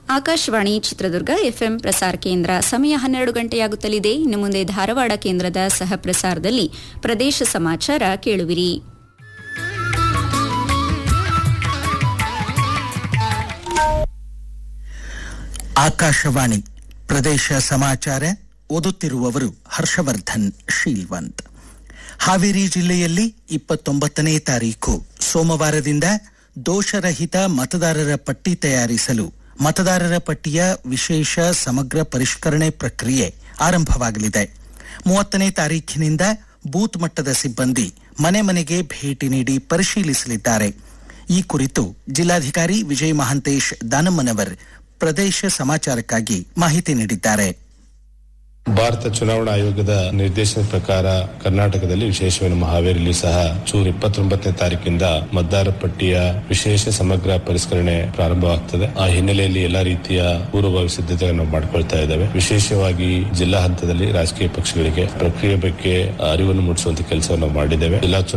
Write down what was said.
Akashvani Chitradurga FM ಪ್ರಸಾರ ಕೇಂದ್ರ ಸಮಯ ಹನ್ನೆರಡು ಗಂಟೆಯಾಗುತ್ತಲಿದೆ ಇನ್ನು ಮುಂದೆ ಧಾರವಾಡ ಕೇಂದ್ರದ ಸಹ ಪ್ರಸಾರದಲ್ಲಿ ಪ್ರದೇಶ ಸಮಾಚಾರ ಕೇಳುವಿರಿ ಆಕಾಶವಾಣಿ ಪ್ರದೇಶ ಸಮಾಚಾರ ಓದುತ್ತಿರುವವರು ಹರ್ಷವರ್ಧನ್ ಶೀಲ್ವಂತ್ ಹಾವೇರಿ ಜಿಲ್ಲೆಯಲ್ಲಿ ಇಪ್ಪತ್ತೊಂಬತ್ತನೇ ತಾರೀಖು ಸೋಮವಾರದಿಂದ ದೋಷರಹಿತ ಮತದಾರರ ಪಟ್ಟಿ ತಯಾರಿಸಲು ಮತದಾರರ ಪಟ್ಟಿಯ ವಿಶೇಷ ಸಮಗ್ರ ಪರಿಷ್ಕರಣೆ ಪ್ರಕ್ರಿಯೆ ಆರಂಭವಾಗಲಿದೆ ಮೂವತ್ತನೇ ತಾರೀಖಿನಿಂದ ಬೂತ್ ಮಟ್ಟದ ಸಿಬ್ಬಂದಿ ಮನೆ ಮನೆಗೆ ಭೇಟಿ ನೀಡಿ ಪರಿಶೀಲಿಸಲಿದ್ದಾರೆ ಈ ಕುರಿತು ಜಿಲ್ಲಾಧಿಕಾರಿ ವಿಜಯ್ ಮಹಾಂತೇಶ್ ದಾನಮ್ಮನವರ್ ಪ್ರದೇಶ ಸಮಾಚಾರಕ್ಕಾಗಿ ಮಾಹಿತಿ ನೀಡಿದ್ದಾರೆ ಭಾರತ ಚುನಾವಣಾ ಆಯೋಗದ ನಿರ್ದೇಶನದ ಪ್ರಕಾರ ಕರ್ನಾಟಕದಲ್ಲಿ ವಿಶೇಷವಾಗಿ ನಮ್ಮ ಹಾವೇರಿಯಲ್ಲಿ ಸಹ ಜೂನ್ ಇಪ್ಪತ್ತೊಂಬತ್ತನೇ ತಾರೀಕಿಂದ ಮತದಾರ ಪಟ್ಟಿಯ ವಿಶೇಷ ಸಮಗ್ರ ಪರಿಷ್ಕರಣೆ ಪ್ರಾರಂಭವಾಗ್ತದೆ ಆ ಹಿನ್ನೆಲೆಯಲ್ಲಿ ಎಲ್ಲಾ ರೀತಿಯ ಪೂರ್ವಭಾವಿ ಸಿದ್ಧತೆಗಳನ್ನು ನಾವು ಮಾಡ್ಕೊಳ್ತಾ ಇದ್ದೇವೆ ವಿಶೇಷವಾಗಿ ಜಿಲ್ಲಾ ಹಂತದಲ್ಲಿ ರಾಜಕೀಯ ಪಕ್ಷಗಳಿಗೆ ಪ್ರಕ್ರಿಯೆ ಬಗ್ಗೆ ಅರಿವನ್ನು ಮೂಡಿಸುವಂತ ಕೆಲಸವನ್ನು ನಾವು ಮಾಡಿದ್ದೇವೆ ಜಿಲ್ಲಾ